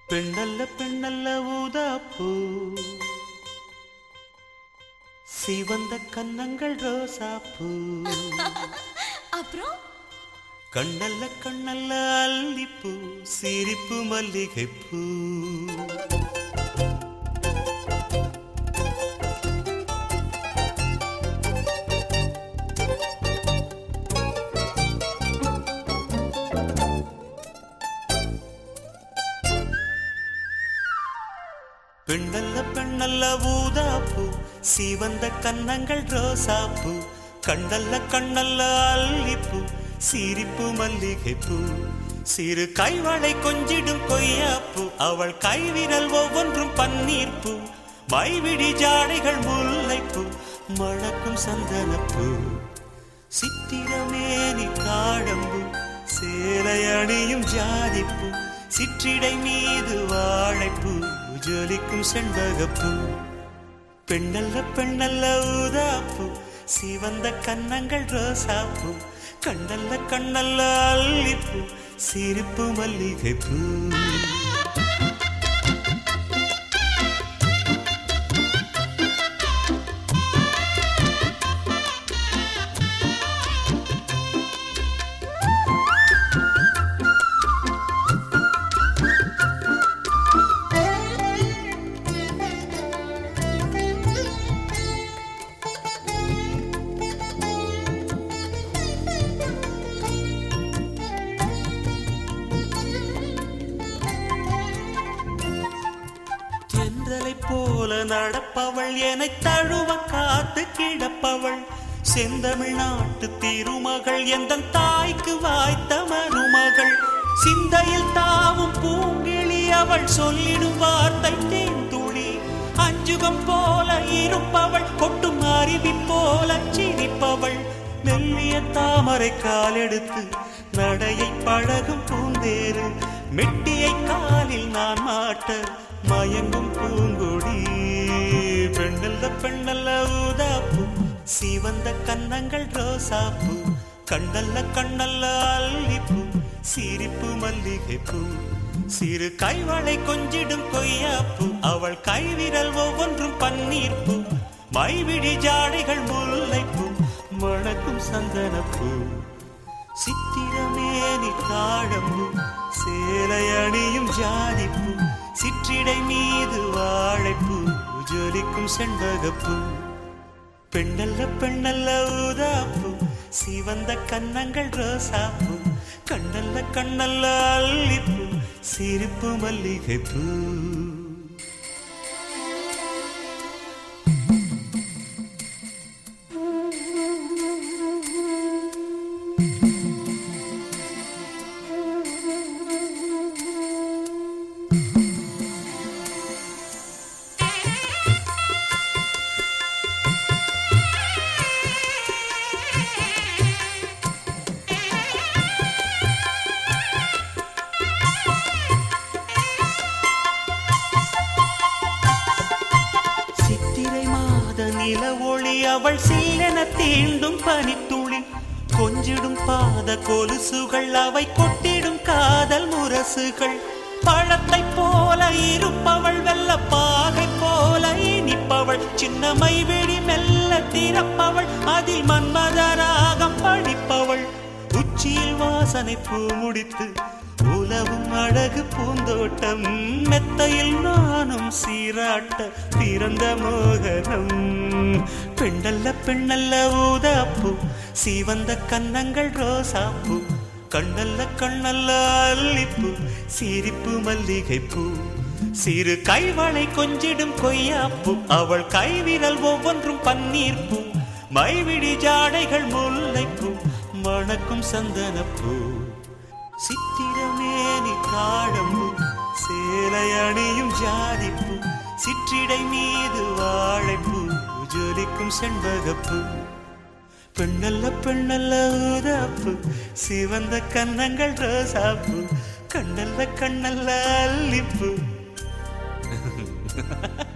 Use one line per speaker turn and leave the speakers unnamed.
பெண்ணல்ல பெண்ணல்ல ஊதாப்பூ சிவந்த கன்னங்கள் ரோசாப்பூ
அப்புறம்
கண்ணல்ல கண்ணல்ல அல்லிப்பூ சிரிப்பு மல்லிகைப்பூ பெண்ணல்ல பெண்ணல்ல ஊதாப்பூ சிவந்த கன்னங்கள் ரோசாப்பூ கண்ணல்ல கண்ணல்ல அல்லிப்பூ சிரிப்பு மல்லிகைப்பூ சிறு கைவளை கொஞ்சிடும் கொய்யாப்பூ அவள் கைவிரல் ஒவ்வொன்றும் பன்னீர்ப்பூ மைவிடி ஜாடைகள் முல்லைப்பூ மணக்கும் சந்தனப்பூ சித்திரமேனி தாழம்பு சேலை அணியும் ஜாதிப்பூ சிற்றிடை மீது வாழைப்பூ ஜொலிக்கும் செண்பகப்பூ பெண்ணல்ல பெண்ணல்ல ஊதாப்பூ சிவந்த கன்னங்கள் ரோசாப்பூ கண்ணல்ல கண்ணல்ல அல்லிப்பூ சிரிப்பு மல்லிகைப்பூ தென்றலை போல நடப்பவள் என்னை தழுவ காத்து கிடப்பவள் செந்தமிழ்நாட்டு திருமகள் எந்த தாய்க்கு வாய்த்த மருமகள் சிந்தையில் தாவும் பூங்கிழி அவள் சொல்லிடும் வார்த்தை தேந்துளி அஞ்சுகம் போல இருப்பவள் கொட்டும் அருவி போல சிரிப்பவள் மெல்லிய தாமரை காலெடுத்து நடையை பழகும் பூந்தேறு மெட்டியை காலில் நான் மாட்ட மயங்கும் பூங்கொடி பெண்ணல்ல பெண்ணல்ல ஊதாப்பூ சிவந்த கன்னங்கள் ரோசாப்பூ கண்ணல்ல கண்ணல்ல அல்லிப்பூ சிரிப்பு மல்லிகைப்பூ சிறு கைவளை கொஞ்சிடும் கொய்யாப்பூ அவள் கைவிரல் ஒவ்வொன்றும் பன்னீர்ப்பூ மைவிடி ஜாடைகள் முல்லைப்பூ மணக்கும் சந்தனப்பூ சித்திரமேனி தாழம்பு சேலை அணியும் ஜாதிப்பூ சிற்றிடை மீது வாழைப்பூ ஜொலிக்கும் செண்பகப்பூ பெண்ணல்ல பெண்ணல்ல ஊதாப்பூ சிவந்த கன்னங்கள் ரோசாப்பூ கண்ணல்ல கண்ணல்ல அல்லிப்பூ சிரிப்பு மல்லிகைப்பூ சித்திரை மாத நில ஒளி அவள் சில்லென தீண்டும் பனித்துளி கொஞ்சிடும் பாத கொலுசுகள் அவை கொட்டிடும் காதல் முரசுகள் பழத்தை போல இருப்பவள் வெள்ள பாகை போல இனிப்பவள் சின்னமை வெடி மெல்ல திறப்பவள் அதில் மன்மதராகம் படிப்பவள் உச்சியில் வாசனை பூ முடித்து உலவும் அழகு பூந்தோட்டம் மெத்தையில் நானும் சீராட்ட பிறந்த மோகனம் பெண்ணல்ல பெண்ணல்ல ஊதாப்பூ சிவந்த கன்னங்கள் ரோசாப்பூ கண்ணல்ல கண்ணல்ல அல்லிப்பூ சிரிப்பு மல்லிகைப்பூ சிறு கைவளை கொஞ்சிடும் கொய்யாப்பூ அவள் கைவிரல் ஒவ்வொன்றும் பன்னீர்ப்பூ மைவிடி ஜாடைகள் முல்லைப்பூ மணக்கும் சந்தனப்பூ சித்திரமேனி தாழம்பு சேலை அணியும் ஜாதிப்பூ சிற்றிடை மீது வாழைப்பூ ஜொலிக்கும் செண்பகப்பூ பெண்ணல்ல பெண்ணல்ல ஊதாப்பூ சிவந்த கன்னங்கள் ரோசாப்பூ கண்ணல்ல கண்ணல்ல அல்லிப்பூ